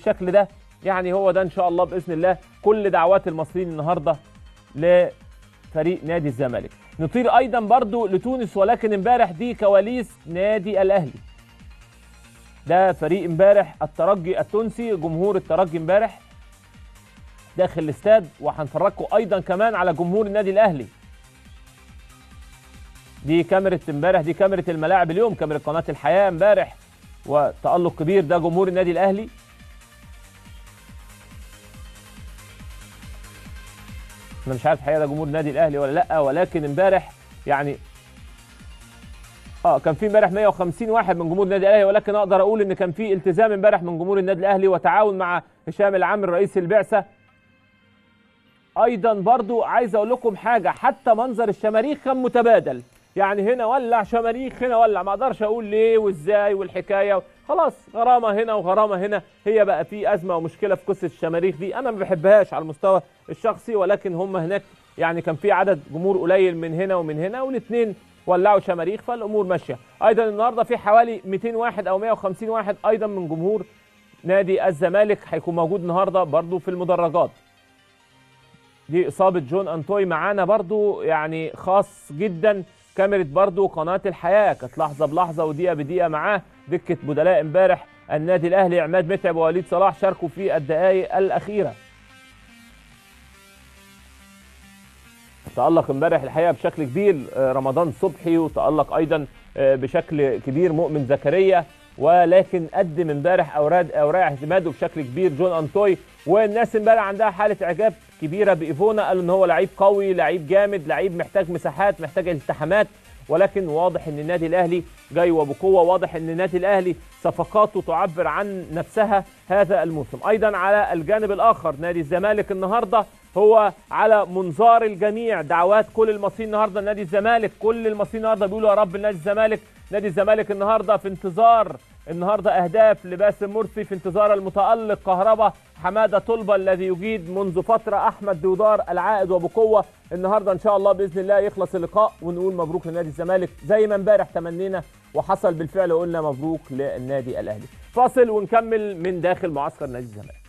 بالشكل ده يعني هو ده ان شاء الله باذن الله كل دعوات المصريين النهارده لفريق نادي الزمالك نطير ايضا برضو لتونس ولكن امبارح دي كواليس نادي الاهلي ده فريق امبارح الترجي التونسي جمهور الترجي امبارح داخل الاستاد وهنفرجكم ايضا كمان على جمهور النادي الاهلي دي كاميرا امبارح دي كاميرا الملاعب اليوم كاميرا قناه الحياه امبارح وتالق كبير ده جمهور النادي الاهلي انا مش عارف الحقيقه ده جمهور النادي الاهلي ولا لا ولكن امبارح يعني اه كان في امبارح 150 واحد من جمهور النادي الاهلي ولكن اقدر اقول ان كان في التزام امبارح من جمهور النادي الاهلي وتعاون مع هشام العامر رئيس البعثه ايضا برضو عايز اقول لكم حاجه حتى منظر الشماريخ كان متبادل يعني هنا ولع شماريخ هنا ولع ما اقدرش اقول ليه وازاي والحكايه خلاص غرامه هنا وغرامه هنا هي بقى في ازمه ومشكله في قصه الشماريخ دي انا ما بحبهاش على المستوى الشخصي ولكن هم هناك يعني كان في عدد جمهور قليل من هنا ومن هنا والاثنين ولعوا شماريخ فالامور ماشيه ايضا النهارده في حوالي 200 واحد او 150 واحد ايضا من جمهور نادي الزمالك هيكون موجود النهارده برضو في المدرجات دي اصابه جون انتوي معانا برضو يعني خاص جدا كاميرا برضو قناه الحياه كانت لحظه بلحظه ودقيقه بدقيقه معاه دكه بدلاء امبارح النادي الاهلي عماد متعب ووليد صلاح شاركوا في الدقائق الاخيره تألق امبارح الحقيقه بشكل كبير رمضان صبحي وتألق ايضا بشكل كبير مؤمن زكريا ولكن قدم امبارح اوراق اوراق اعتماده بشكل كبير جون انتوي والناس امبارح عندها حاله اعجاب كبيره بايفونا قالوا ان هو لعيب قوي لعيب جامد لعيب محتاج مساحات محتاج التحامات ولكن واضح ان النادي الاهلي جاي وبقوه واضح ان النادي الاهلي صفقاته تعبر عن نفسها هذا الموسم ايضا على الجانب الاخر نادي الزمالك النهارده هو على منظار الجميع دعوات كل المصريين النهارده نادي الزمالك كل المصريين النهارده بيقولوا يا رب نادي الزمالك نادي الزمالك النهارده في انتظار النهارده اهداف لباسم مرسي في انتظار المتالق كهربا حماده طلبه الذي يجيد منذ فتره احمد دودار العائد وبقوه النهارده ان شاء الله باذن الله يخلص اللقاء ونقول مبروك لنادي الزمالك زي ما امبارح تمنينا وحصل بالفعل وقلنا مبروك للنادي الاهلي فاصل ونكمل من داخل معسكر نادي الزمالك